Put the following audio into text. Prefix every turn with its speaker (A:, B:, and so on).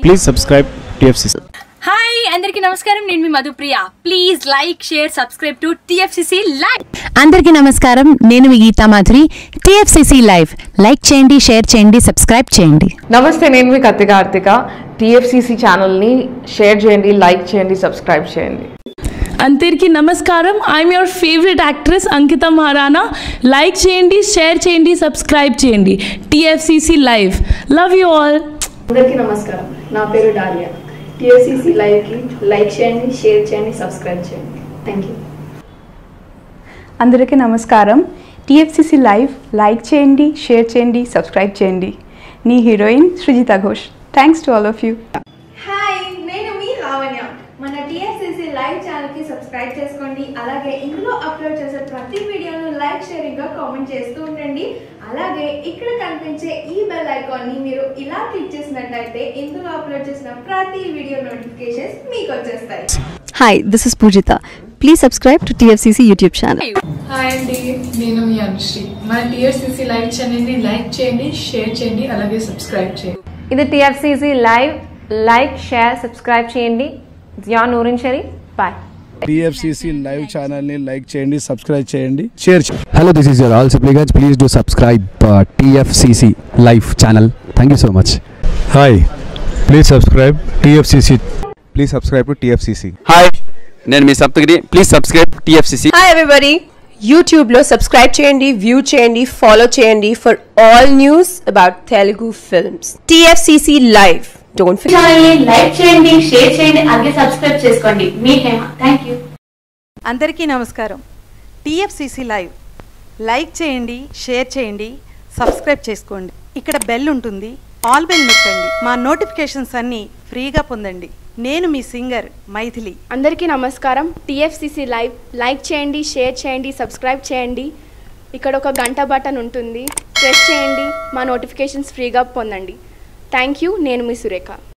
A: Please subscribe TFCC.
B: Hi అందరికీ నమస్కారం నేను మీ Madhupriya please like share subscribe to TFCC live
C: అందరికీ నమస్కారం నేను మీ Geetha Madhuri TFCC live like చేయండి షేర్ చేయండి సబ్స్క్రైబ్ చేయండి
D: నమస్తే నేను మీ కత్తి కార్తిక టీఎఫ్సిసి ఛానల్ని షేర్ చేయండి లైక్ చేయండి సబ్స్క్రైబ్ చేయండి
E: అందరికీ నమస్కారం I'm your favourite actress Ankita Maharana like చేయండి షేర్ చేయండి సబ్స్క్రైబ్ చేయండి TFCC live love you all
F: అందరికీ నమస్కారం నా పేరు డాలియా టిఎస్సిసి లైవ్కి లైక్ చేయండి షేర్ చేయండి సబ్స్క్రైబ్ చేయండి థ్యాంక్ యూ
G: అందరికీ నమస్కారం టీఎఫ్సిసి లైవ్ లైక్ చేయండి షేర్ చేయండి సబ్స్క్రైబ్ చేయండి నీ heroine Srijita Ghosh thanks to all of you
H: hi నేను మీ లావణ్య మన టిఎస్సిసి లైవ్ ఛానల్కి సబ్స్క్రైబ్ చేసుకోండి అలాగే ఇందులో అప్లోడ్ చేసే ప్రతి వీడియోను లైక్ షేరింగ్గా కామెంట్ చేస్తూ ఉండండి అలాగే ఇక్కడ కనిపించే ఈ బెల్ ఐకాన్ని మీరు ఇలా క్లిక్ చేసినట్లయితే ఇందులో అప్లోడ్ చేసిన ప్రతి వీడియో నోటిఫికేషన్స్ మీకు వచ్చేస్తాయి
I: hi this is Poojitha please subscribe to TFCC YouTube channel
J: hi అండి నేను మీ అనుశ్రీ మన టీఎస్సీసీ లైవ్ ఛానల్ని లైక్ చేయండి షేర్ చేయండి అలాగే సబ్స్క్రైబ్ చేయండి
K: ఇది TFCC live like share subscribe చేయండి జియా నూరిన్ షరీ బాయ్
A: TFCC లైవ్ ఛానల్ని లైక్ చేయండి సబ్స్క్రైబ్ చేయండి షేర్ చేయండి
L: Hello, this is your all supplicants. Please do subscribe uh, TFCC Live channel. Thank you so much.
A: Hi please subscribe TFCC
L: Please subscribe to TFCC.
M: Hi నేను మీ Saptagiri please subscribe TFCC
N: hi everybody యూట్యూబ్లో subscribe చేయండి view చేయండి follow చేయండి for all news about Telugu films TFCC live don't
B: ఛానల్ని like చేయండి share చేయండి అలాగే సబ్స్క్రైబ్ చేసుకోండి మీ హేమ థ్యాంక్ యూ
O: అందరికీ నమస్కారం టీఎఫ్సిసి లైవ్ లైక్ చేయండి షేర్ చేయండి సబ్స్క్రైబ్ చేసుకోండి ఇక్కడ బెల్ ఉంటుంది ఆల్ బెల్ నొక్కండి మా నోటిఫికేషన్స్ అన్నీ ఫ్రీగా పొందండి నేను మీ సింగర్ మైథిలి
H: అందరికీ నమస్కారం టిఎఫ్సిసి లైవ్ లైక్ చేయండి షేర్ చేయండి సబ్స్క్రైబ్ చేయండి ఇక్కడ ఒక గంట బటన్ ఉంటుంది ప్రెస్ చేయండి మా నోటిఫికేషన్స్ ఫ్రీగా పొందండి థ్యాంక్ యూ నేను మీ సురేఖ